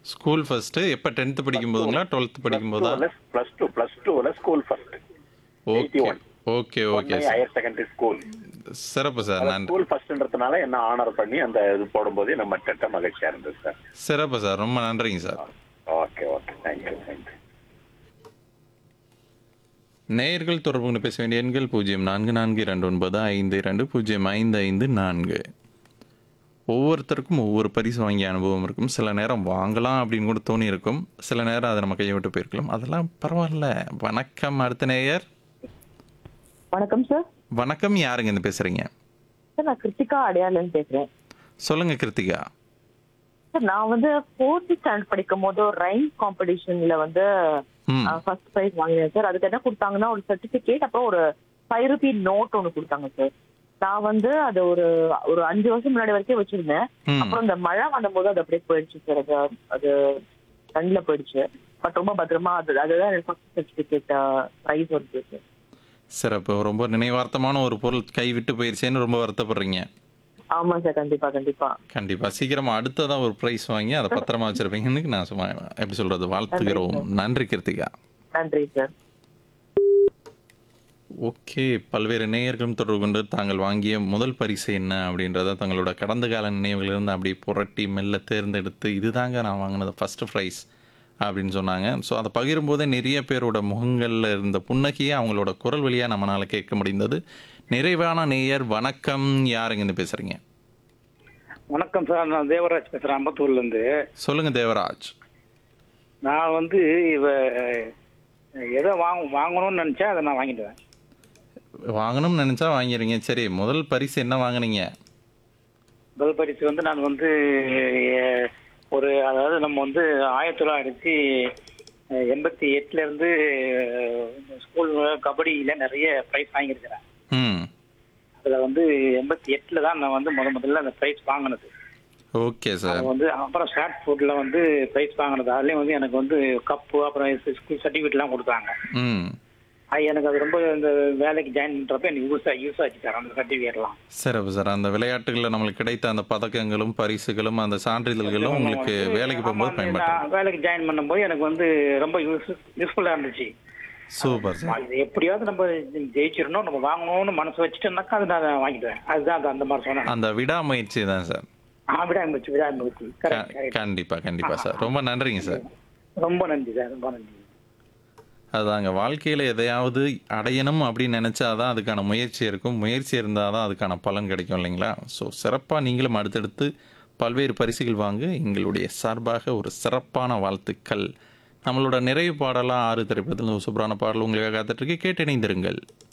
school first எப்ப 10th படிக்கும் போதுங்களா 12th படிக்கும் போதா பிளஸ் டூ பிளஸ் டூல school first okay okay okay sir higher secondary school சிறப்பு சார் நன்றி ஸ்கூல் ஃபர்ஸ்ட்ன்றதுனால என்ன ஆனர் பண்ணி அந்த இது போடும்போது நம்ம கெட்ட மகிழ்ச்சியா இருந்தது சார் சிறப்பு சார் ரொம்ப நன்றிங்க sir okay okay thank you thank you நேயர்கள் தொடர்பு கொண்டு பேச வேண்டிய எண்கள் பூஜ்ஜியம் நான்கு நான்கு இரண்டு ஒன்பது ஐந்து இரண்டு பூஜ்ஜியம் ஐந்து ஐந்து நான்கு ஒவ்வொருத்தருக்கும் ஒவ்வொரு பரிசு வாங்கிய அனுபவம் இருக்கும் சில நேரம் வாங்கலாம் அப்படின்னு கூட தோணி இருக்கும் சில நேரம் அதை நம்ம கையை விட்டு போயிருக்கலாம் அதெல்லாம் பரவாயில்ல வணக்கம் அடுத்த நேயர் வணக்கம் சார் வணக்கம் யாருங்க இருந்து பேசுறீங்க சார் நான் கிருத்திகா அடையாளன் பேசுறேன் சொல்லுங்க கிருத்திகா சார் நான் வந்து ஃபோர்த் ஸ்டாண்டர்ட் படிக்கும் போது ஒரு ரைம் காம்படிஷன்ல வந்து ம் ஃபர்ஸ்ட் ப்ரைஸ் வாங்கினேன் சார் அதுக்கு என்ன கொடுத்தாங்கன்னா ஒரு சர்டிபிகேட் அப்புறம் ஒரு ஃபைவ் ருபி நோட் ஒன்று கொடுத்தாங்க சார் நான் வந்து அது ஒரு ஒரு அஞ்சு வருஷம் முன்னாடி வரைக்கும் வச்சிருந்தேன் ம் அப்புறம் இந்த மழை வந்தபோது அது அப்படியே போயிடுச்சு சார் அது அது கண்ணில் போயிடுச்சு பட் ரொம்ப பத்திரமா அது அதுதான் எனக்கு ஃபர்ஸ்ட் சர்டிபிகேட் ப்ரைஸ் வருது சார் சிறப்பு ரொம்ப நினைவார்த்தமான ஒரு பொருள் கை விட்டு போயிருச்சேன்னு ரொம்ப வருத்தப்படுறீங்க ஆமா சார் கண்டிப்பா கண்டிப்பா கண்டிப்பா சீக்கிரமா அடுத்ததா ஒரு பிரைஸ் வாங்கி அதை பத்திரமா வச்சிருப்பீங்கன்னு நான் சும்மா எப்படி சொல்றது வாழ்த்துகிறோம் நன்றி கிருத்திகா நன்றி சார் ஓகே பல்வேறு நேயர்களும் தொடர்பு கொண்டு தாங்கள் வாங்கிய முதல் பரிசு என்ன அப்படின்றத தங்களோட கடந்த கால நினைவுகளிலிருந்து அப்படியே புரட்டி மெல்ல தேர்ந்தெடுத்து இதுதாங்க நான் வாங்கினது ஃபர்ஸ்ட் ப்ரைஸ் அப்படின்னு சொன்னாங்க ஸோ அதை பகிரும்போதே நிறைய பேரோட முகங்களில் இருந்த புன்னகையை அவங்களோட குரல் வழியாக நம்மளால் கேட்க முடிந்தது நிறைவான நேயர் வணக்கம் யாருங்க இருந்து பேசுறீங்க வணக்கம் சார் நான் தேவராஜ் பேசுறேன் அம்பத்தூர்ல இருந்து சொல்லுங்க தேவராஜ் நான் வந்து இவ எதை வாங்க வாங்கணும்னு நினைச்சா அதை நான் வாங்கிடுவேன் வாங்கணும்னு நினைச்சா வாங்கிடுங்க சரி முதல் பரிசு என்ன வாங்குனீங்க முதல் பரிசு வந்து நான் வந்து அஹ், ஒரு அதாவது நம்ம வந்து ஆயிரத்தி தொள்ளாயிரத்தி எண்பத்தி எட்டுல இருந்து ஸ்கூல் கபடியில நிறைய ப்ரைஸ் வாங்கியிருக்கிறேன் ம் அதுல வந்து எண்பத்தி எட்டுல தான் நான் வந்து முத முதல்ல அந்த ப்ரைஸ் வாங்கினது ஓகே சார் அது வந்து அப்புறம் ஷார்ட் ஃபுட்ல வந்து ப்ரைஸ் வாங்கினது அதுலயும் வந்து எனக்கு வந்து கப்பு அப்புறம் ஸ்கூல் சர்டிஃபிகேட்லாம் கொடுத்தாங்க ம் அது எனக்கு அது ரொம்ப இந்த வேலைக்கு ஜாயின் பண்றப்ப எனக்கு யூஸ் யூஸ் ஆச்சு சார் அந்த சர்டிஃபிகேட்லாம் சிறப்பு சார் அந்த விளையாட்டுகளில் நம்மளுக்கு கிடைத்த அந்த பதக்கங்களும் பரிசுகளும் அந்த சான்றிதழ்களும் உங்களுக்கு வேலைக்கு போகும்போது பயன்பட்டது நான் வேலைக்கு ஜாயின் பண்ணும்போது எனக்கு வந்து ரொம்ப யூஸ் யூஸ்ஃபுல்லா இருந்துச்சு சூப்பர் சார் இது எப்படியாவது நம்ம ஜெயிச்சிடணும் நம்ம வாங்கணும்னு மனசு வச்சுட்டோம்னாக்கா அது நான் வாங்கிடுவேன் அதுதான் அது அந்த மாதிரி சொன்னேன் அந்த விடாமுயற்சி தான் சார் ஆ விடாமுயற்சி விடாமுயற்சி க- கரெக்ட் கரெக்ட் கண்டிப்பா கண்டிப்பா சார் ரொம்ப நன்றிங்க சார் ரொம்ப நன்றி சார் ரொம்ப நன்றி அதாங்க வாழ்க்கையில் எதையாவது அடையணும் அப்படின்னு நினச்சாதான் அதுக்கான முயற்சி இருக்கும் முயற்சி இருந்தால் தான் அதுக்கான பலன் கிடைக்கும் இல்லைங்களா ஸோ சிறப்பாக நீங்களும் அடுத்தடுத்து பல்வேறு பரிசுகள் வாங்க எங்களுடைய சார்பாக ஒரு சிறப்பான வாழ்த்துக்கள் நம்மளோட நிறைவு பாடலாம் ஆறு திரைப்படத்தில் ஒரு சூப்பரான பாடல் உங்களுக்காக காத்துட்ருக்கு கேட்டு இணைந்திருங்கள்